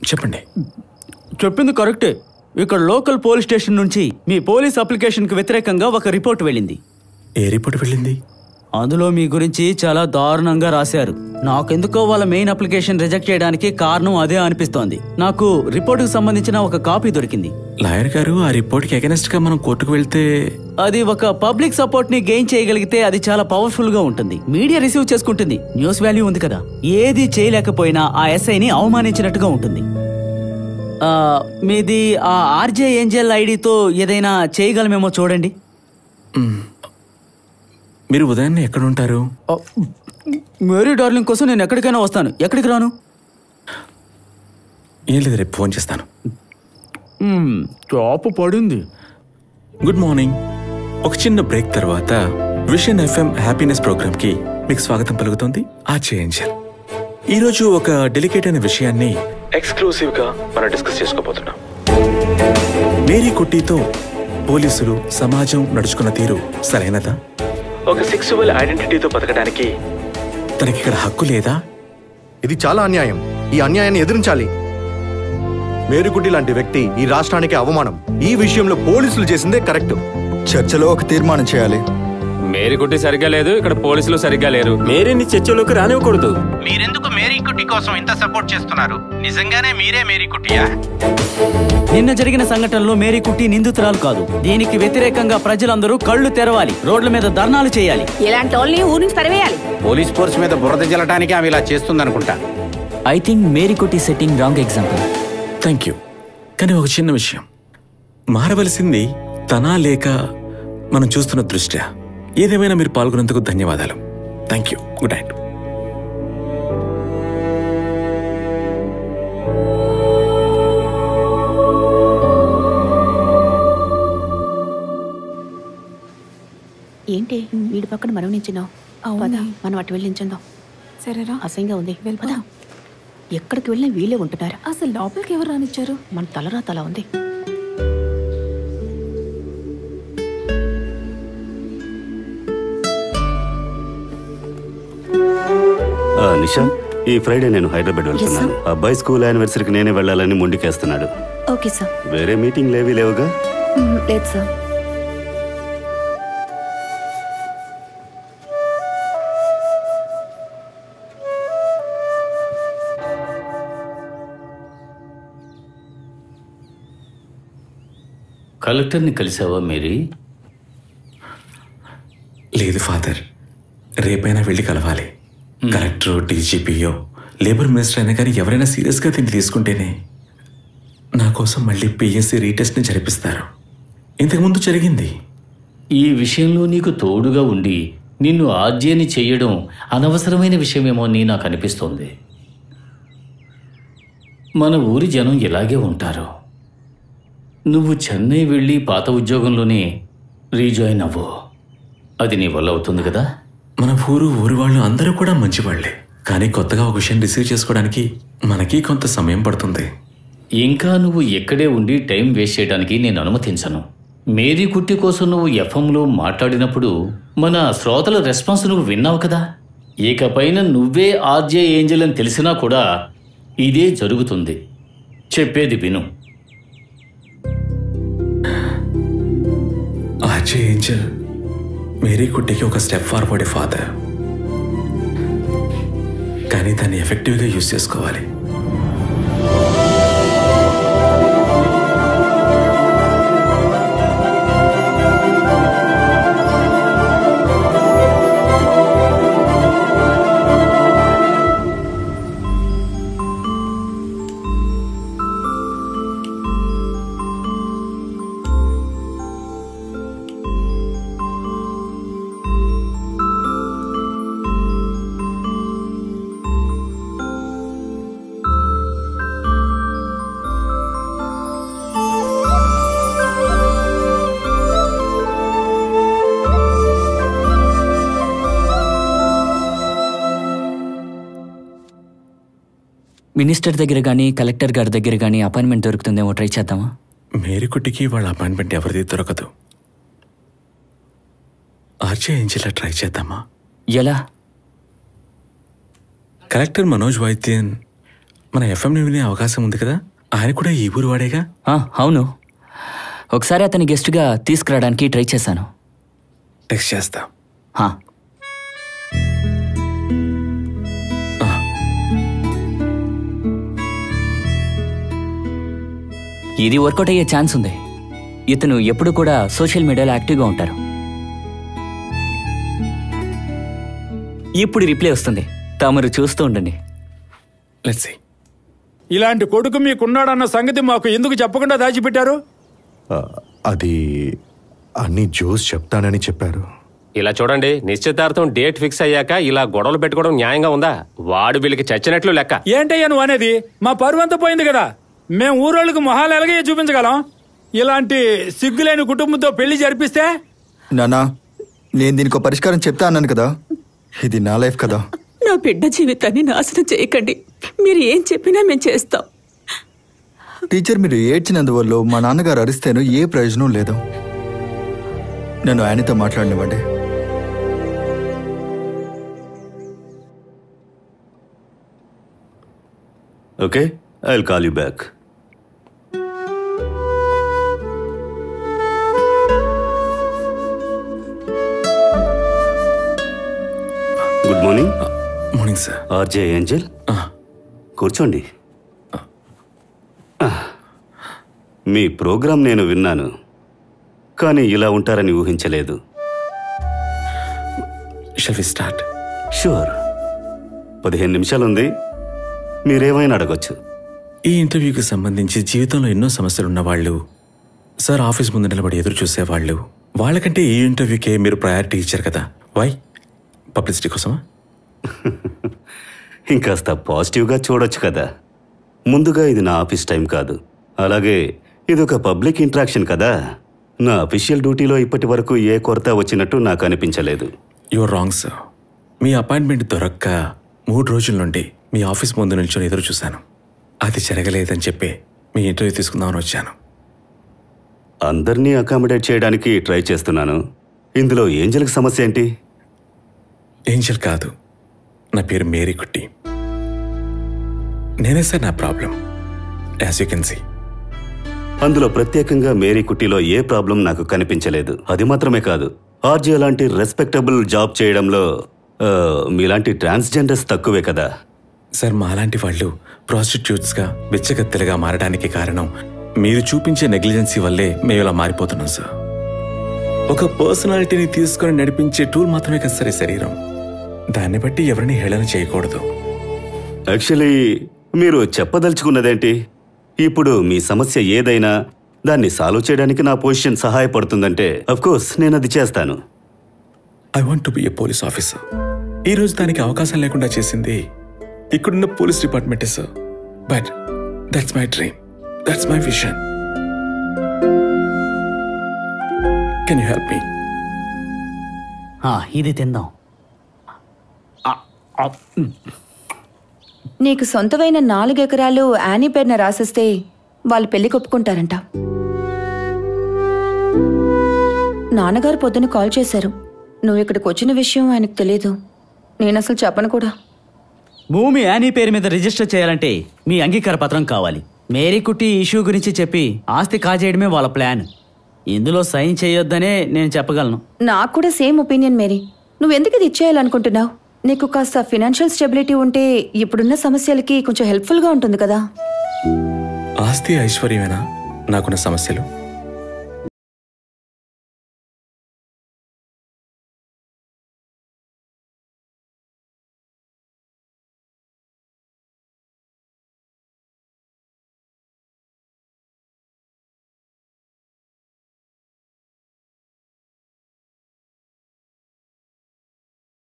చెప్పండి చెప్పింది కరెక్టే ఇక్కడ లోకల్ పోలీస్ స్టేషన్ నుంచి మీ పోలీస్ అప్లికేషన్కి వ్యతిరేకంగా ఒక రిపోర్ట్ వెళ్ళింది ఏ రిపోర్ట్ వెళ్ళింది అందులో మీ గురించి చాలా దారుణంగా రాశారు నాకెందుకో వాళ్ళ మెయిన్ అప్లికేషన్ రిజెక్ట్ చేయడానికి కారణం అదే అనిపిస్తోంది నాకు రిపోర్టుకు సంబంధించిన ఒక కాపీ దొరికింది లాయర్ గారు ఆ రిపోర్ట్కి అగెనెస్ట్ గా మనం కోర్టుకు వెళ్తే అది ఒక పబ్లిక్ సపోర్ట్ ని గెయిన్ చేయగలిగితే అది చాలా పవర్ఫుల్ గా ఉంటుంది మీడియా రిసీవ్ చేసుకుంటుంది న్యూస్ వాల్యూ ఉంది కదా ఏది చేయలేకపోయినా ఆ ఎస్ఐని అవమానించినట్టుగా ఉంటుంది ఆ, మీది ఆ ఆర్జే ఏంజల్ ఐడితో ఏదైనా చేయగలమేమో చూడండి మీరు ఉదయాన్నే ఎక్కడ ఉంటారు ఆ, మేరీ డార్లింగ్ కోసం నేను ఎక్కడికైనా వస్తాను ఎక్కడికి రాను ఏం లేదు రేపు ఫోన్ చేస్తాను చాపు పడింది గుడ్ మార్నింగ్ ఒక చిన్న బ్రేక్ తర్వాత విషన్ ఎఫ్ఎం హ్యాపీనెస్ ప్రోగ్రామ్ కి మీకు స్వాగతం పలుకుతోంది ఆ చేయించాలి ఈరోజు ఒక డెలికేట్ అయిన విషయాన్ని ఎక్స్క్లూసివ్ గా మనం డిస్కస్ చేసుకోబోతున్నాం మేరీ కుట్టితో పోలీసులు సమాజం నడుచుకున్న తీరు సరైనదా ఒక సెక్సువల్ ఐడెంటిటీతో బతకడానికి తనకి ఇక్కడ హక్కు లేదా ఇది చాలా అన్యాయం ఈ అన్యాయాన్ని ఎదిరించాలి మేరుకుట్టి లాంటి వ్యక్తి ఈ రాష్ట్రానికి అవమానం ఈ విషయంలో పోలీసులు చేసిందే కరెక్ట్ చర్చలో ఒక తీర్మానం చేయాలి మేరీకుట్టి సరిగ్గా లేదు ఇక్కడ పోలీసులు సరిగ్గా లేరు మేరీని చర్చలోకి రానివ్వకూడదు మీరెందుకు మేరీ కుట్టి కోసం ఇంత సపోర్ట్ చేస్తున్నారు నిజంగానే మీరే మేరీ కుట్టియా నిన్న జరిగిన సంఘటనలో మేరీ కుట్టి నిందితురాలు కాదు దీనికి వ్యతిరేకంగా ప్రజలందరూ కళ్ళు తెరవాలి రోడ్ల మీద ధర్నాలు చేయాలి ఇలాంటి వాళ్ళని ఊరి నుంచి తరివేయాలి పోలీస్ ఫోర్స్ మీద బురద జల్లడానికి ఆమె ఇలా చేస్తుందనుకుంటా I think Mary Kutti setting wrong example thank you కానీ ఒక చిన్న విషయం మారవలసింది తనా లేక మనం చూస్తున్న దృష్ట్యా ఏదేమైనా మీరు పాల్గొన్నందుకు ధన్యవాదాలు థ్యాంక్ యూ గుడ్ నైట్ ఏంటి వీడి పక్కన మనం నించున్నావు అవునా? మనం అటు వెళ్ళి నించుందాం సరేరా అసహ్యంగా ఉంది వెళ్ళిపోదాం. పద. ఎక్కడికి వెళ్ళినా వీళ్ళే ఉంటున్నారు అసలు లోపలికి ఎవరు రానిచ్చారు మన తలరా తల ఉంది ఆ, నిషా ఈ ఫ్రైడే నేను హైదరాబాద్ వెళ్తున్నాను అబ్బాయి స్కూల్ యానివర్సరీకి నేనే వెళ్ళాలని మొండికేస్తున్నాడు ఓకే సార్ వేరే మీటింగ్ లేవి లేవుగా లేదు సార్ కలెక్టర్ని కలిసావా మేరీ లేదు ఫాదర్ రేపైనా వెళ్ళి కలవాలి కలెక్టర్ డీజీపీఓ లేబర్ మినిస్టర్ అయినా కానీ ఎవరైనా సీరియస్గా దీన్ని తీసుకుంటేనే నా కోసం మళ్ళీ పిఎస్సి రీటెస్ట్ని జరిపిస్తారు ఇంతకుముందు జరిగింది ఈ విషయంలో నీకు తోడుగా ఉండి నిన్ను ఆజ్యాన్ని చెయ్యడం అనవసరమైన విషయమేమో అని నాకు అనిపిస్తోంది మన ఊరి జనం ఇలాగే ఉంటారు నువ్వు చెన్నై వెళ్ళి పాత ఉద్యోగంలోనే రీజాయిన్ అవ్వు అది నీ వల్ల అవుతుంది కదా మన ఊరు ఊరి వాళ్ళు అందరూ కూడా మంచివాళ్లే కానీ కొత్తగా ఒక విషయం రిసీవ్ చేసుకోవడానికి మనకి కొంత సమయం పడుతుంది ఇంకా నువ్వు ఎక్కడే ఉండి టైం వేస్ట్ చేయడానికి నేను అనుమతించను మేరీ కుట్టి కోసం నువ్వు ఎఫ్ఎంలో మాట్లాడినప్పుడు మన శ్రోతల రెస్పాన్స్ నువ్వు విన్నావు కదా ఇకపైన నువ్వే ఆర్జే ఏంజల్ అని తెలిసినా కూడా ఇదే జరుగుతుంది చెప్పేది విను ఆచే ఏంజల్ మేరీ కుట్టికి ఒక స్టెప్ ఫార్వర్డ్ ఫాదర్ కానీ దాన్ని ఎఫెక్టివ్గా యూజ్ చేసుకోవాలి మినిస్టర్ దగ్గర కానీ కలెక్టర్ గారి దగ్గర కానీ అపాయింట్మెంట్ దొరుకుతుందేమో ట్రై చేద్దామా మేరీ కుట్టికి వాళ్ళ అపాయింట్మెంట్ ఎవరిది దొరకదు ఆర్జే ఏంజలా ట్రై చేద్దామా ఎలా కలెక్టర్ మనోజ్ వైద్యన్ మన ఎఫ్ఎంని వినే అవకాశం ఉంది కదా ఆయన కూడా ఈ ఊరు వాడేగా ఆ, అవును ఒకసారి అతని గెస్ట్గా తీసుకురావడానికి ట్రై చేశాను టెక్స్ట్ చేస్తా హా. ఇది వర్కౌట్ అయ్యే ఛాన్స్ ఉంది ఇతను ఎప్పుడు కూడా సోషల్ మీడియాలో యాక్టివ్గా ఉంటారు ఇప్పుడు రిప్లై వస్తుంది తమరు చూస్తూ ఉండండి లెట్స్ ఇలాంటి కొడుకు మీకున్నాడన్న సంగతి మాకు ఎందుకు చెప్పకుండా దాచిపెట్టారు ఆ, అది అన్ని జోస్ చెప్తానని చెప్పారు ఇలా చూడండి నిశ్చితార్థం డేట్ ఫిక్స్ అయ్యాక ఇలా గొడవలు పెట్టుకోవడం న్యాయంగా ఉందా వాడు వీళ్ళకి చచ్చినట్లు లెక్క ఏంటయ్యా నువ్వు అనేది మా పరువంతా పోయింది కదా మేం ఊరోళ్ళకి మొహాలు ఎలాగే చూపించగలం ఇలాంటి సిగ్గులేని కుటుంబంతో పెళ్లి జరిపిస్తే నానా నేను దీనికి ఒక పరిష్కారం చెప్తా అన్నాను కదా ఇది నా లైఫ్ కదా నా బిడ్డ జీవితాన్ని నాశనం చేయకండి మీరు ఏం చెప్పినా మేము చేస్తాం టీచర్ మీరు ఏడ్చినందువల్ల మా నాన్నగారు అరిస్తేను ఏ ప్రయోజనం లేదు నన్ను ఆయనతో మాట్లాడినివ్వండి okay I will call you back good morning morning sir RJ Angel కూర్చోండి మీ ప్రోగ్రాం నేను విన్నాను కానీ ఇలా ఉంటారని ఊహించలేదు షల్ వి స్టార్ట్ షూర్ పదిహేను నిమిషాలుంది మీరేమైనా అడగొచ్చు ఈ ఇంటర్వ్యూకి సంబంధించి జీవితంలో ఎన్నో సమస్యలు ఉన్నవాళ్ళు సార్ ఆఫీస్ ముందు నిలబడి ఎదురు చూసేవాళ్ళు వాళ్ళకంటే ఈ ఇంటర్వ్యూకే మీరు ప్రయారిటీ ఇచ్చారు కదా వై పబ్లిసిటీ కోసమా ఇంకాస్త పాజిటివ్గా చూడొచ్చు కదా ముందుగా ఇది నా ఆఫీస్ టైం కాదు అలాగే ఇది ఒక పబ్లిక్ ఇంట్రాక్షన్ కదా నా అఫీషియల్ డ్యూటీలో ఇప్పటి వరకు ఏ కొరత వచ్చినట్టు నాకు అనిపించలేదు యువర్ రాంగ్ సార్ మీ అపాయింట్మెంట్ దొరక్క మూడు రోజుల నుండి మీ ఆఫీస్ ముందు నిల్చొని ఎదురు చూశాను అది జరగలేదని చెప్పి మీ ఇంటర్వ్యూ తీసుకుందామని వచ్చాను అందరినీ అకామిడేట్ చేయడానికి ట్రై చేస్తున్నాను ఇందులో ఏంజల్కి సమస్య ఏంటి ఏంజల్ కాదు నా పేరు మేరీ కుట్టి నేనే సార్ నా problem as you can see అందులో ప్రత్యేకంగా మేరీ కుట్టిలో ఏ ప్రాబ్లం నాకు కనిపించలేదు అది మాత్రమే కాదు ఆర్జే లాంటి రెస్పెక్టబుల్ జాబ్ చేయడంలో ఆ, మీలాంటి ట్రాన్స్జెండర్స్ తక్కువే కదా సార్ మాలాంటి వాళ్ళు ప్రాస్టిట్యూట్స్గా బిచ్చగత్తెలుగా మారడానికి కారణం మీరు చూపించే నెగ్లిజెన్సీ వల్లే మేము ఇలా మారిపోతున్నాం సార్ ఒక పర్సనాలిటీని తీసుకొని నడిపించే టూల్ మాత్రమే కదా సార్ ఈ శరీరం దాన్ని బట్టి ఎవరిని హేళన చేయకూడదు యాక్చువల్లీ మీరు చెప్పదలుచుకున్నదేంటి ఇప్పుడు మీ సమస్య ఏదైనా దాన్ని సాల్వ్ చేయడానికి నా పొజిషన్ సహాయపడుతుందంటే కోర్స్ నేను అది చేస్తాను I want to be a police officer ఈ రోజు దానికి అవకాశం లేకుండా చేసింది ఇక్కడున్న పోలీస్ డిపార్ట్మెంటే sir but that's my dream that's my vision can you help me ఆ, ఇది తిందాం నీకు సొంతమైన నాలుగు ఎకరాలు యానీ పేరున రాసిస్తే వాళ్ళు పెళ్లి ఒప్పుకుంటారంట నాన్నగారు పొద్దున కాల్ చేశారు నువ్వు ఇక్కడికి వచ్చిన విషయం ఆయనకు తెలియదు నేను అసలు చెప్పను కూడా భూమి యానీ పేరు మీద రిజిస్టర్ చేయాలంటే మీ అంగీకార పత్రం కావాలి మేరీ కుట్టి ఇష్యూ గురించి చెప్పి ఆస్తి కాజేయడమే వాళ్ళ ప్లాన్ ఇందులో సైన్ చేయొద్దనే నేను చెప్పగలను నాకు కూడా సేమ్ ఒపీనియన్ మేరీ నువ్వు ఎందుకు ఇది ఇచ్చేయాలనుకుంటున్నావు నీకు కాస్త ఫినాన్షియల్ స్టెబిలిటీ ఉంటే ఇప్పుడున్న సమస్యలకి కొంచెం హెల్ప్ఫుల్గా ఉంటుంది కదా ఆస్తి ఐశ్వర్యమేనా నాకున్న సమస్యలు